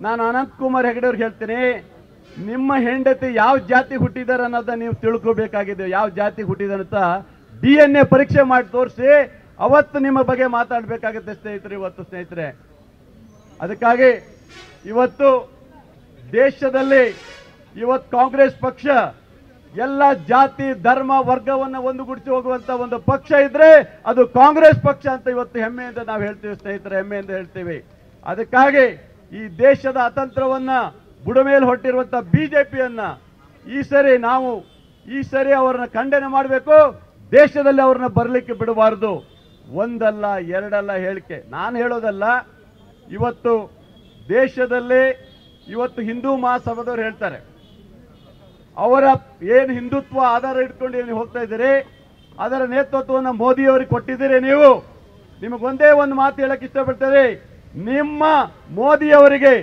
ನಾನು ಅನಂತ್ ಕುಮಾರ್ ಹೆಗಡೆ ಅವ್ರಿಗೆ ಹೇಳ್ತೀನಿ ನಿಮ್ಮ ಹೆಂಡತಿ ಯಾವ ಜಾತಿ ಹುಟ್ಟಿದಾರೆ ಅನ್ನೋದನ್ನ ನೀವು ತಿಳ್ಕೋಬೇಕಾಗಿದೆ ಯಾವ ಜಾತಿ ಹುಟ್ಟಿದಾರೆ ಅಂತ ಡಿ ಎನ್ ಎ ಪರೀಕ್ಷೆ ಮಾಡಿ ತೋರಿಸಿ ಅವತ್ತು ನಿಮ್ಮ ಬಗ್ಗೆ ಮಾತಾಡಬೇಕಾಗುತ್ತೆ ಸ್ನೇಹಿತರೆ ಇವತ್ತು ಸ್ನೇಹಿತರೆ ಅದಕ್ಕಾಗಿ ಇವತ್ತು ದೇಶದಲ್ಲಿ ಇವತ್ತು ಕಾಂಗ್ರೆಸ್ ಪಕ್ಷ ಎಲ್ಲ ಜಾತಿ ಧರ್ಮ ವರ್ಗವನ್ನು ಒಂದುಗೂಡಿಸಿ ಹೋಗುವಂತ ಒಂದು ಪಕ್ಷ ಇದ್ರೆ ಅದು ಕಾಂಗ್ರೆಸ್ ಪಕ್ಷ ಅಂತ ಇವತ್ತು ಹೆಮ್ಮೆಯಿಂದ ನಾವು ಹೇಳ್ತೀವಿ ಸ್ನೇಹಿತರೆ ಹೆಮ್ಮೆಯಿಂದ ಹೇಳ್ತೀವಿ ಅದಕ್ಕಾಗಿ ಈ ದೇಶದ ಅತಂತ್ರವನ್ನ ಬುಡಮೇಲೆ ಹೊಟ್ಟಿರುವಂತ ಬಿಜೆಪಿಯನ್ನ ಈ ಸರಿ ನಾವು ಈ ಸರಿ ಅವರನ್ನ ಖಂಡನೆ ಮಾಡಬೇಕು ದೇಶದಲ್ಲಿ ಅವ್ರನ್ನ ಬರಲಿಕ್ಕೆ ಬಿಡಬಾರದು ಒಂದಲ್ಲ ಎರಡಲ್ಲ ಹೇಳಿಕೆ ನಾನು ಹೇಳೋದಲ್ಲ ಇವತ್ತು ದೇಶದಲ್ಲಿ ಇವತ್ತು ಹಿಂದೂ ಮಹಾಸಭಾದವ್ರು ಹೇಳ್ತಾರೆ ಅವರ ಏನು ಹಿಂದುತ್ವ ಆಧಾರ ಇಟ್ಕೊಂಡು ಏನು ಹೋಗ್ತಾ ಇದ್ದೀರಿ ಅದರ ನೇತೃತ್ವವನ್ನು ಮೋದಿಯವರಿಗೆ ಕೊಟ್ಟಿದ್ದೀರಿ ನೀವು ನಿಮಗೊಂದೇ ಒಂದು ಮಾತು ಹೇಳಕ್ ಇಷ್ಟಪಡ್ತೇವೆ ನಿಮ್ಮ ಮೋದಿಯವರಿಗೆ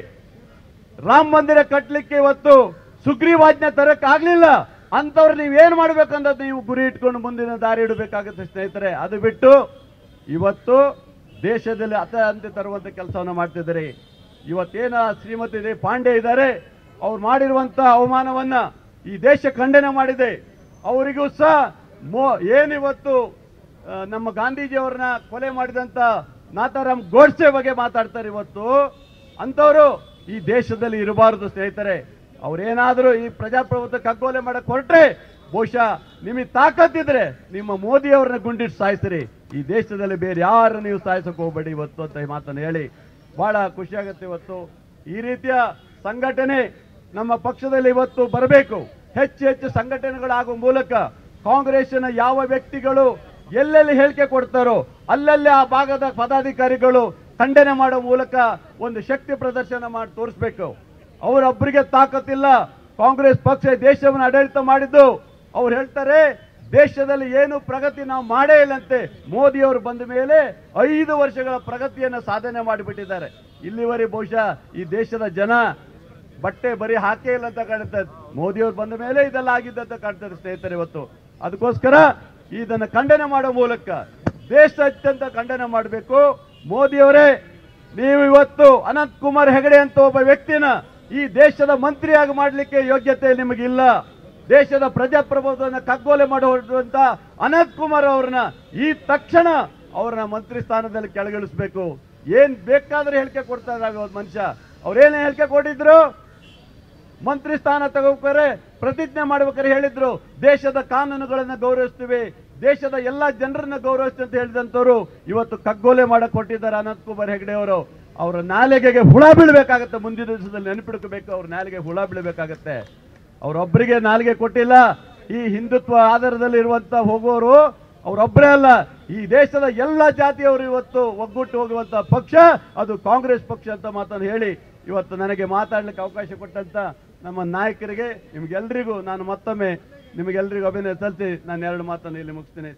ರಾಮ ಮಂದಿರ ಕಟ್ಟಲಿಕ್ಕೆ ಇವತ್ತು ಸುಗ್ರೀವಾಜ್ಞೆ ತರಕ್ ಆಗ್ಲಿಲ್ಲ ಅಂತವ್ರು ನೀವೇನ್ ಮಾಡ್ಬೇಕನ್ನೋದು ನೀವು ಗುರಿ ಇಟ್ಕೊಂಡು ಮುಂದಿನ ದಾರಿ ಇಡಬೇಕಾಗುತ್ತೆ ಸ್ನೇಹಿತರೆ ಅದು ಬಿಟ್ಟು ಇವತ್ತು ದೇಶದಲ್ಲಿ ಅತಂತೆ ತರುವಂತ ಕೆಲಸವನ್ನು ಮಾಡ್ತಿದ್ದಾರೆ ಇವತ್ತೇನ ಶ್ರೀಮತಿ ದೇ ಪಾಂಡೆ ಇದ್ದಾರೆ ಅವ್ರು ಮಾಡಿರುವಂತ ಅವಮಾನವನ್ನ ಈ ದೇಶ ಖಂಡನೆ ಮಾಡಿದೆ ಅವರಿಗೂ ಸಹ ಮೋ ಏನಿವತ್ತು ಆ, ನಮ್ಮ ಗಾಂಧೀಜಿಯವ್ರನ್ನ ಕೊಲೆ ಮಾಡಿದಂತ ನಾಥಾರಾಮ್ ಗೋಡ್ಸೆ ಬಗ್ಗೆ ಮಾತಾಡ್ತಾರೆ ಇವತ್ತು ಅಂತವರು ಈ ದೇಶದಲ್ಲಿ ಇರಬಾರದು ಸ್ನೇಹಿತರೆ ಅವ್ರೇನಾದ್ರೂ ಈ ಪ್ರಜಾಪ್ರಭುತ್ವ ಕಗ್ಗೋಲೆ ಮಾಡಕ್ ಹೊರಟ್ರೆ ಬಹುಶಃ ನಿಮಗೆ ತಾಕತ್ತಿದ್ರೆ ನಿಮ್ಮ ಮೋದಿ ಅವ್ರನ್ನ ಗುಂಡಿಟ್ಟು ಸಾಯಿಸ್ರಿ ಈ ದೇಶದಲ್ಲಿ ಬೇರೆ ಯಾರು ನೀವು ಸಾಯಿಸಕ್ ಹೋಗ್ಬೇಡಿ ಇವತ್ತು ಅಂತ ಈ ಮಾತನ್ನು ಹೇಳಿ ಬಹಳ ಖುಷಿ ಆಗುತ್ತೆ ಇವತ್ತು ಈ ರೀತಿಯ ಸಂಘಟನೆ ನಮ್ಮ ಪಕ್ಷದಲ್ಲಿ ಇವತ್ತು ಬರಬೇಕು ಹೆಚ್ಚು ಹೆಚ್ಚು ಸಂಘಟನೆಗಳಾಗುವ ಮೂಲಕ ಕಾಂಗ್ರೆಸ್ಸಿನ ಯಾವ ವ್ಯಕ್ತಿಗಳು ಎಲ್ಲೆಲ್ಲಿ ಹೇಳಿಕೆ ಕೊಡ್ತಾರೋ ಅಲ್ಲಲ್ಲಿ ಆ ಭಾಗದ ಪದಾಧಿಕಾರಿಗಳು ಖಂಡನೆ ಮಾಡೋ ಮೂಲಕ ಒಂದು ಶಕ್ತಿ ಪ್ರದರ್ಶನ ಮಾಡಿ ತೋರಿಸ್ಬೇಕು ಅವರೊಬ್ಬರಿಗೆ ತಾಕತ್ತಿಲ್ಲ ಕಾಂಗ್ರೆಸ್ ಪಕ್ಷ ದೇಶವನ್ನು ಆಡಳಿತ ಮಾಡಿದ್ದು ಅವ್ರು ಹೇಳ್ತಾರೆ ದೇಶದಲ್ಲಿ ಏನು ಪ್ರಗತಿ ನಾವು ಮಾಡೇ ಇಲ್ಲಂತೆ ಮೋದಿ ಅವರು ಬಂದ ಮೇಲೆ ಐದು ವರ್ಷಗಳ ಪ್ರಗತಿಯನ್ನು ಸಾಧನೆ ಮಾಡಿಬಿಟ್ಟಿದ್ದಾರೆ ಇಲ್ಲಿವರೆಗೆ ಬಹುಶಃ ಈ ದೇಶದ ಜನ ಬಟ್ಟೆ ಬರೀ ಹಾಕೇ ಇಲ್ಲ ಅಂತ ಕಾಣುತ್ತೆ ಮೋದಿಯವರು ಬಂದ ಮೇಲೆ ಇದೆಲ್ಲ ಆಗಿದ್ದಂತ ಕಾಣ್ತದೆ ಸ್ನೇಹಿತರೆ ಇವತ್ತು ಅದಕ್ಕೋಸ್ಕರ ಇದನ್ನು ಖಂಡನೆ ಮಾಡೋ ಮೂಲಕ ದೇಶಾದ್ಯಂತ ಖಂಡನೆ ಮಾಡಬೇಕು ಮೋದಿಯವರೇ ನೀವು ಇವತ್ತು ಅನಂತ್ ಕುಮಾರ್ ಹೆಗಡೆ ಅಂತ ಒಬ್ಬ ವ್ಯಕ್ತಿನ ಈ ದೇಶದ ಮಂತ್ರಿಯಾಗಿ ಮಾಡಲಿಕ್ಕೆ ಯೋಗ್ಯತೆ ನಿಮಗಿಲ್ಲ ದೇಶದ ಪ್ರಜಾಪ್ರಭುತ್ವವನ್ನು ಕಗ್ಗೋಲೆ ಮಾಡುವಂತ ಅನಂತ್ ಕುಮಾರ್ ಅವ್ರನ್ನ ಈ ತಕ್ಷಣ ಅವ್ರನ್ನ ಮಂತ್ರಿ ಸ್ಥಾನದಲ್ಲಿ ಕೆಳಗಿಳಿಸ್ಬೇಕು ಏನ್ ಬೇಕಾದ್ರೆ ಹೇಳಿಕೆ ಕೊಡ್ತಾ ಇದ್ದಾರೆ ಇವತ್ತು ಮನುಷ್ಯ ಅವ್ರೇನೇ ಹೇಳಿಕೆ ಕೊಟ್ಟಿದ್ರು ಮಂತ್ರಿ ಸ್ಥಾನ ತಗೋಬೇಕಾರೆ ಪ್ರತಿಜ್ಞೆ ಮಾಡ್ಬೇಕಾದ್ರೆ ಹೇಳಿದ್ರು ದೇಶದ ಕಾನೂನುಗಳನ್ನ ಗೌರವಿಸ್ತೀವಿ ದೇಶದ ಎಲ್ಲ ಜನರನ್ನ ಗೌರವಿಸ್ತೀವಿ ಅಂತ ಹೇಳಿದಂತವ್ರು ಇವತ್ತು ಕಗ್ಗೋಲೆ ಮಾಡಕ್ ಕೊಟ್ಟಿದ್ದಾರೆ ಅನಂತ್ ಕುಮಾರ್ ಹೆಗಡೆ ಅವರು ಅವರ ನಾಲಿಗೆಗೆ ಹುಳ ಬೀಳ್ಬೇಕಾಗತ್ತೆ ಮುಂದಿನ ದಿವಸದಲ್ಲಿ ನೆನಪಿಡ್ಕೋಬೇಕು ಅವ್ರ ನಾಲಿಗೆ ಹುಳ ಬೀಳ್ಬೇಕಾಗತ್ತೆ ಅವರೊಬ್ಬರಿಗೆ ನಾಲಿಗೆ ಕೊಟ್ಟಿಲ್ಲ ಈ ಹಿಂದುತ್ವ ಆಧಾರದಲ್ಲಿ ಇರುವಂತ ಹೋಗೋರು ಅವರೊಬ್ಬರೇ ಅಲ್ಲ ಈ ದೇಶದ ಎಲ್ಲ ಜಾತಿಯವರು ಇವತ್ತು ಒಗ್ಗೂಟ್ಟು ಹೋಗುವಂತ ಪಕ್ಷ ಅದು ಕಾಂಗ್ರೆಸ್ ಪಕ್ಷ ಅಂತ ಮಾತನ್ನು ಹೇಳಿ ಇವತ್ತು ನನಗೆ ಮಾತಾಡ್ಲಿಕ್ಕೆ ಅವಕಾಶ ಕೊಟ್ಟಂತ ನಮ್ಮ ನಾಯಕರಿಗೆ ನಿಮ್ಗೆಲ್ರಿಗೂ ನಾನು ಮತ್ತೊಮ್ಮೆ ನಿಮಗೆಲ್ರಿಗೂ ಅಭಿನಯ ಸಲ್ಲಿಸಿ ನಾನು ಎರಡು ಮಾತನ್ನು ಇಲ್ಲಿ ಮುಗಿಸ್ತೀನಿ